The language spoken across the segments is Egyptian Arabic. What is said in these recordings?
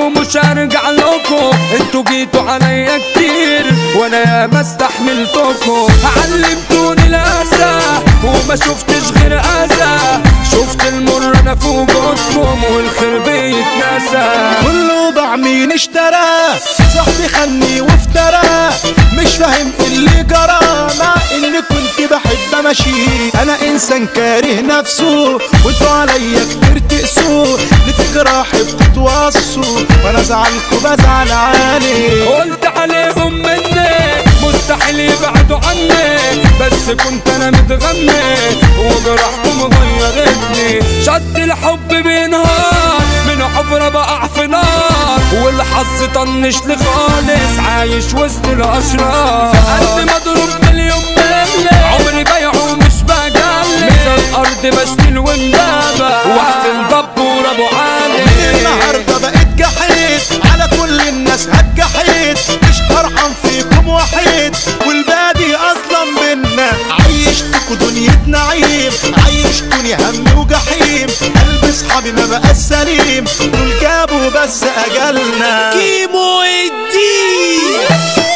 ومش هرجع لكم انتوا جيتوا عليا كتير وانا ياما استحملتكم علمتوني الاسى وما شفتش غير اذى شفت المر انا في وجودكم والخير بيتنسى كله باع مين اشترى صاحبي خني وافترى مش فاهم اللي جرى مع اني كنت بحب امشي انا انسان كاره نفسه وانتوا عليا كتير تقسوا لفكرة حب تتوصوا وانا زعلكوا بزعل عليه قلت عليهم مني مستحيل يبعدوا عني بس كنت انا متغني وجرحكم غيرتني شد الحب بينهار من حفرة بقع في نار والحظ طنش لي خالص عايش وسط الاشرار في قلبي مضروب مليون ملي عمري بيعه مش بجلي مثل الارض بشتي وندابة واحسن دبور ابو علي النهارده بقيت جحيد على كل الناس هتجحيد مش هرحم فيكم وحيد والبادي اصلا منا عيشتكوا دنيا نعيم عيشتوني هم وجحيم قلب اصحابي ما بقى سليم دول جابوا بس اجلنا كيمو الدين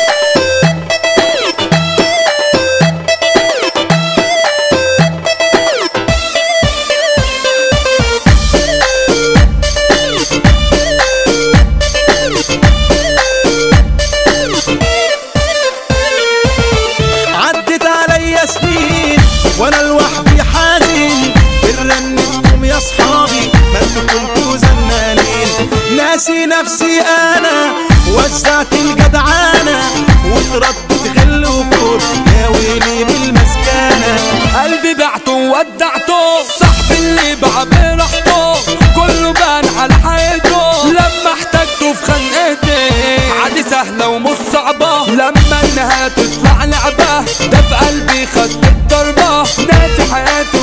عدت عليا سنين وانا لوحدي حزين برنتكم يا صحابي ما انتوا كنتوا زنانين ناسي نفسي انا وزعت الجدعانة واتردت غل وكور يا ويلي بالمسكانة قلبي بعته وودعته صاحبي اللي باع براحته كله بان على حياته لما احتجته في خنقتي عادي سهلة ومش صعبة لما انها تطلع لعبة ده في قلبي خد الضربة ناسي حياتي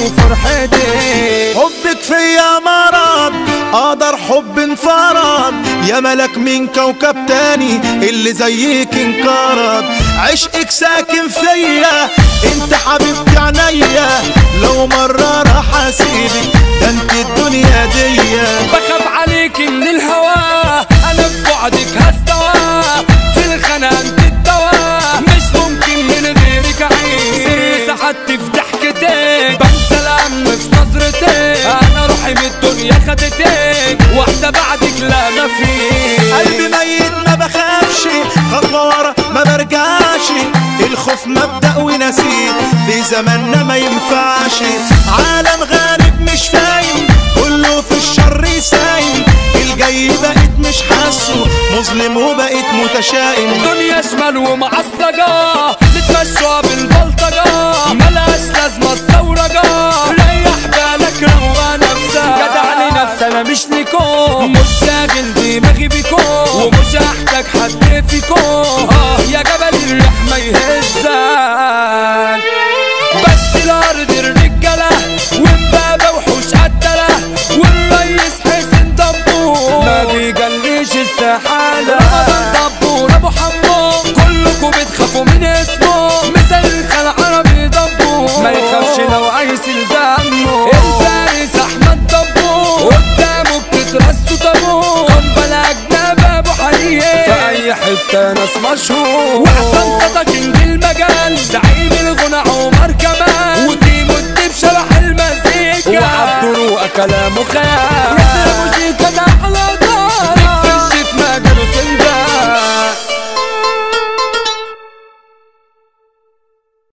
وفرحتي حبك فيا مرض قدر حب انفرض يا ملك من كوكب تاني اللي زيك انقرض عشقك ساكن فيا انت حبيبتي عينيا لو مرة راح اسيبك ده انت الدنيا ديا بخاف عليك من الهوى انا في بعدك هستوى في الخناق انت الدواء مش ممكن من غيرك اعيش سر سعادتي في ضحكتك بنسى الهم في نظرتك انا روحي من الدنيا خدتك واحدة بعدك لا مفيش قلبي ميت ما بخافش خطوة ورا ما برجعش الخوف مبدأ ونسيت في زماننا ما ينفعش عالم غالب مش فاهم كله في الشر سايم الجاي بقيت مش حاسه مظلم وبقيت متشائم دنيا شمال ومعصلجة نتمشوا بالبلطجة ملهاش لازمة الثورجة ريح بالك روق نفسك جدع لنفسي انا مش ليكو مش شاغل دماغي بيكو ومش هحتاج حد فيكو اه يا جبل الريح ما يهزك بس الارض الرجالة ومبابة وحوش قتلة والريس حسين دبور ما بيجليش استحالة رمضان دبور ابو حمو كلكم بتخافوا من اسمه مثل الخلع عربي دبور ما يخافش لو عايز دمه الفارس احمد دبور قدامه بتترسوا طابور قنبلة اجنبي ابو حنيه في اي حتة ناس مشهور واحسن قصة كينج المجال زعيم الغنى عمر كمال وديمو الدب شبح المزيكا وعبد كلامه خيال